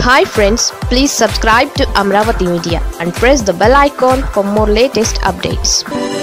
hi friends please subscribe to Amaravati media and press the bell icon for more latest updates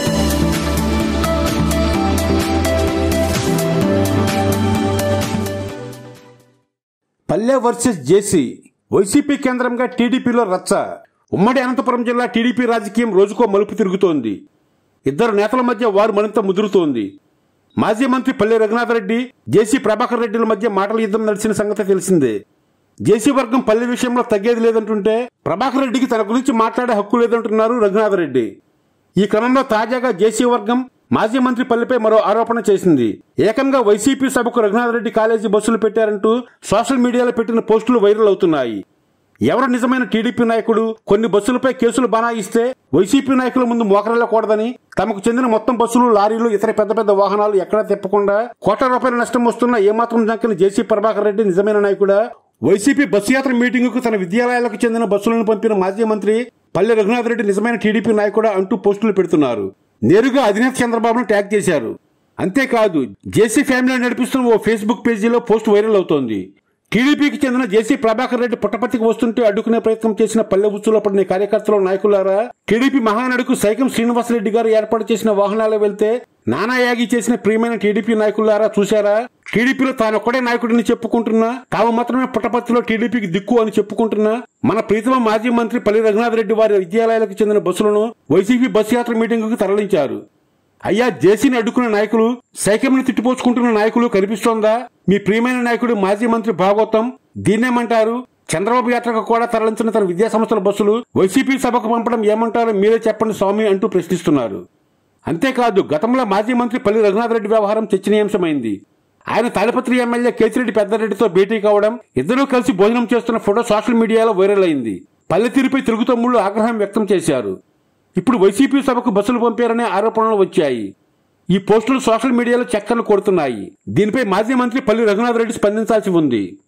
Palle versus JC YCP కేంద్రంగా టీడీపీలో రచ్చ ఉమ్మడి అనంతపురం జిల్లా TDP రాజకీయం రోజుకో మలుపు తిరుగుతోంది ఇద్దరు నేతల మధ్య వారు మరింత ముదురుతోంది మాజీ మంత్రి పల్లె రఘునాథరెడ్డి జేసీ ప్రభాకర్ రెడ్డిల మధ్య మాటల యుద్ధం నడిచిన సంగతి తెలిసిందే జేసీ వర్గం పల్లె విషయంలో తగ్గేది లేదంటుంటే ప్రభాకర్ రెడ్డికి తన గురించి మాట్లాడే హక్కు లేదంటున్నారు రఘునాథరెడ్డి ఈ క్రమంలో తాజాగా జేసీ వర్గం మాజీ మంత్రి పల్లెపై మరో ఆరోపణ చేసింది ఏకంగా వైసీపీ సభకు రఘునాథరెడ్డి కాలేజీ బస్సులు పెట్టారంటూ సోషల్ మీడియాలో పెట్టిన పోస్టులు వైరల్ అవుతున్నాయి ఎవరు నిజమైన టీడీపీ నాయకుడు కొన్ని బస్సులపై కేసులు బనాయిస్తే వైసీపీ నాయకుల ముందు మోకరెళ్లకూడదని తమకు చెందిన మొత్తం బస్సులు లారీలు ఇతర పెద్ద పెద్ద వాహనాలు ఎక్కడా తిప్పకుండా కోట్ల రూపాయల నష్టం వస్తున్న ఏమాత్రం జంకని జేసీ ప్రభాకర్ రెడ్డి నిజమైన నాయకుడా వైసీపీ బస్సు యాత్ర మీటింగుకు తన విద్యాలయాలకు చెందిన బస్సులను పంపిన మాజీ మంత్రి పల్లె రఘునాథ్ రెడ్డి నిజమైన టీడీపీ నాయకుడా అంటూ పోస్టులు పెడుతున్నారు నేరుగా అధినేత చంద్రబాబును ట్యాగ్ చేశారు అంతేకాదు జేసీ ఫ్యామిలీ నడిపిస్తున్న ఓ ఫేస్బుక్ పేజీలో పోస్ట్ వైరల్ అవుతోంది టీడీపీకి చెందిన జేసీ ప్రభాకర్ రెడ్డి పుట్టపర్తికి వస్తుంటే అడ్డుకునే ప్రయత్నం చేసిన పల్లె ఉచ్చులో పడిన కార్యకర్తలు నాయకులారా టీడీపీ మహానాడుకు సైకం శ్రీనివాసరెడ్డి గారు ఏర్పాటు చేసిన వాహనాలు వెళ్తే నానాయాగి చేసిన ప్రియమైన టీడీపీ నాయకులారా చూశారా టీడీపీలో తానొక్కడే నాయకుడిని చెప్పుకుంటున్నా తాము మాత్రమే పుట్టపర్తిలో టీడీపీకి దిక్కు అని చెప్పుకుంటున్నా మన ప్రీతమ మాజీ మంత్రి పల్లి రఘునాథ్ రెడ్డి వారి విద్యాలయాలకు చెందిన బస్సులను వైసీపీ బస్సు యాత్ర మీటింగుకు తరలించారు అయ్యా జేసీని అడ్డుకున్న నాయకులు సైకిల్ని తిట్టిపోసుకుంటున్న నాయకులు కనిపిస్తోందా మీ ప్రియమైన నాయకుడు మాజీ మంత్రి భాగవతం దీన్నేమంటారు చంద్రబాబు యాత్రకు కూడా తరలించిన తన విద్యా సంస్థల బస్సులు వైసీపీ సభకు పంపడం ఏమంటారో మీరే చెప్పండి స్వామి అంటూ ప్రశ్నిస్తున్నారు అంతేకాదు గతంలో మాజీ మంత్రి పల్లి రఘునాథ్ రెడ్డి వ్యవహారం చర్చనీయాంశమైంది ఆయన తాడిపత్రి ఎమ్మెల్యే కేతిరెడ్డి పెద్దారెడ్డితో భేటీ కావడం ఇద్దరూ కలిసి భోజనం చేస్తున్న ఫోటో సోషల్ మీడియాలో వైరల్ అయింది పల్లె తీరుపై తిరుగుతమ్ముళ్లు ఆగ్రహం వ్యక్తం చేశారు ఇప్పుడు వైసీపీ సభకు బస్సులు పంపారనే ఆరోపణలు వచ్చాయి ఈ పోస్టులు సోషల్ మీడియాలో చక్కర్లు కొడుతున్నాయి దీనిపై మాజీ మంత్రి పల్లి రఘునాథ్ రెడ్డి స్పందించాల్సి ఉంది